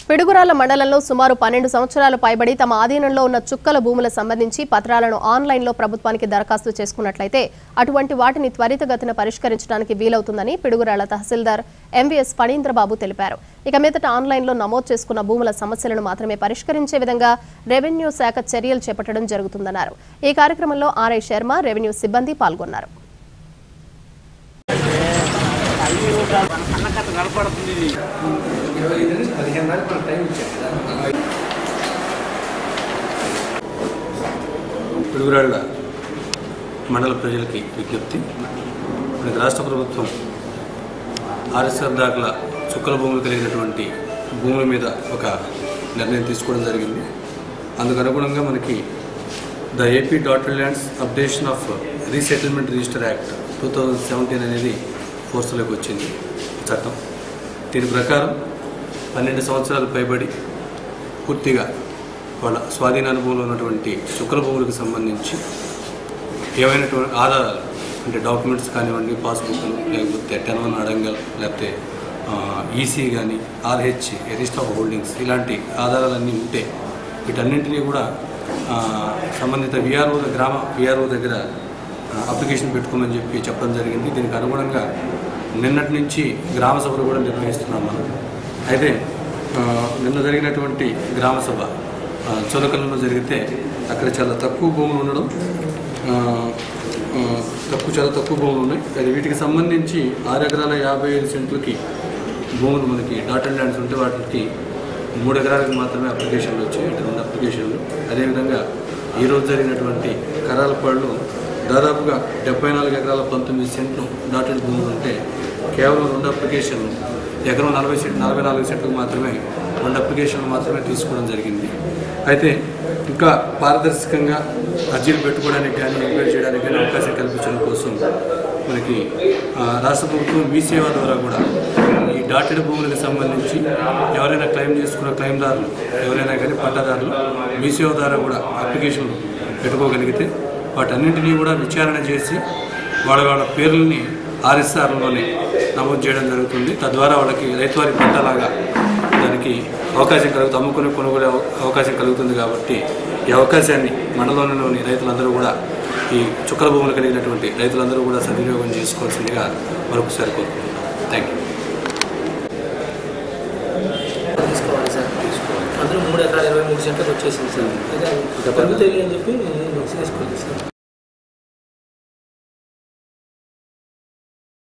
పిడుగురాల మండలంలో సుమారు పన్నెండు సంవత్సరాలు పైబడి తమ ఆధీనంలో ఉన్న చుక్కల భూముల సంబంధించి పత్రాలను ఆన్లైన్లో ప్రభుత్వానికి దరఖాస్తు చేసుకున్నట్లయితే అటువంటి వాటిని త్వరితగతిన పరిష్కరించడానికి వీలవుతుందని పిడుగురాల తహసీల్దార్ ఎంవీఎస్ ఫణీంద్రబాబు తెలిపారు ఇక మీదట ఆన్లైన్లో నమోదు చేసుకున్న భూముల సమస్యలను మాత్రమే పరిష్కరించే విధంగా రెవెన్యూ శాఖ చర్యలు చేపట్టడం జరుగుతుందన్నారు ఈ కార్యక్రమంలో ఆర్ఐ శర్మ రెవెన్యూ సిబ్బంది పాల్గొన్నారు పిడుగురాళ్ల మండల ప్రజలకి విజ్ఞప్తి మనకి రాష్ట్ర ప్రభుత్వం ఆర్ఎస్ఆర్ దాఖల చుక్కల భూములు కలిగినటువంటి భూముల మీద ఒక నిర్ణయం తీసుకోవడం జరిగింది అందుకు అనుగుణంగా మనకి the AP dotted lands updation of resettlement register act two thousand seventeen అనేది ఫోర్స్లోకి వచ్చింది చట్టం దీని ప్రకారం పన్నెండు సంవత్సరాలు పైబడి పూర్తిగా వాళ్ళ స్వాధీన అనుభవంలో ఉన్నటువంటి చుక్కల భూములకు సంబంధించి ఏమైనటువంటి ఆధారాలు అంటే డాక్యుమెంట్స్ కానివ్వండి పాస్బుక్లు లేకపోతే టెన్ వన్ అడంగల్ లేకపోతే ఈసీ కానీ ఆర్హెచ్ రిజిస్టర్ ఆఫ్ హోల్డింగ్స్ ఇలాంటి ఆధారాలన్నీ ఉంటే వీటన్నింటినీ కూడా ఆ, సంబంధిత విఆర్ఓ గ్రామ విఆర్ఓ దగ్గర ఆ, అప్లికేషన్ పెట్టుకోమని చెప్పి చెప్పడం జరిగింది దీనికి అనుగుణంగా నిన్నటి నుంచి గ్రామ సభలు కూడా నిర్వహిస్తున్నాం మనం అయితే ఆ, నిన్న జరిగినటువంటి గ్రామ సభ ఆ, చొలకలలో జరిగితే అక్కడ చాలా తక్కువ భూములు ఉండడం ఆ, ఆ, తక్కువ చాలా తక్కువ భూములు ఉన్నాయి అది వీటికి సంబంధించి ఆరు ఎకరాల యాభై ఐదు సెంట్లకి భూములు మనకి డాటెడ్ ల్యాండ్స్ ఉంటే వాటికి మూడు ఎకరాలకు మాత్రమే అప్లికేషన్లు వచ్చాయి ఇటు రెండు అప్లికేషన్లు అదేవిధంగా ఈరోజు జరిగినటువంటి కరాలపాడులో దాదాపుగా డెబ్బై నాలుగు ఎకరాల పంతొమ్మిది సెంట్లు డాటెడ్ భూములు ఉంటే కేవలం రెండు అప్లికేషన్లు ఎకరం నలభై సెంట్ నలభై నాలుగు సెంట్లకు మాత్రమే రెండు అప్లికేషన్లు మాత్రమే తీసుకోవడం జరిగింది అయితే ఇంకా పారదర్శకంగా అర్జీలు పెట్టుకోవడానికి కానీ ఎంక్వైరీ చేయడానికి కానీ అవకాశం కల్పించడం కోసం మనకి ఆ, రాష్ట్ర ప్రభుత్వం మీ సేవ ద్వారా కూడా ఈ డాటెడ్ భూములకు సంబంధించి ఎవరైనా క్లెయిమ్ చేసుకున్న క్లెయిమ్దారులు ఎవరైనా కానీ పట్టాదారులు మీ సేవ ద్వారా కూడా అప్లికేషన్లు పెట్టుకోగలిగితే వాటన్నింటినీ కూడా విచారణ చేసి వాళ్ళ వాళ్ళ పేర్లని ఆర్ఎస్ఆర్లోనే నమోదు చేయడం జరుగుతుంది తద్వారా వాళ్ళకి రైతువారి పట్టలాగా దానికి అవకాశం కలుగుతుంది అమ్ముకునే కొనుగోలు అవ- అవకాశం కలుగుతుంది కాబట్టి ఈ అవకాశాన్ని మండలంలోని రైతులందరూ కూడా ఈ చుక్కల భూములు కలిగినటువంటి రైతులందరూ కూడా సద్వినియోగం చేసుకోవాల్సిందిగా మరొకసారి కోరుకుంటున్నాను థ్యాంక్ యూ తీసుకోవాలి సార్ అందులో మూడు ఎకరాలు ఇరవై మూడు సెంట్లకు వచ్చేసింది సార్ అయితే అది పెరుగుతాయి అని చెప్పి చేసుకోలేదు సార్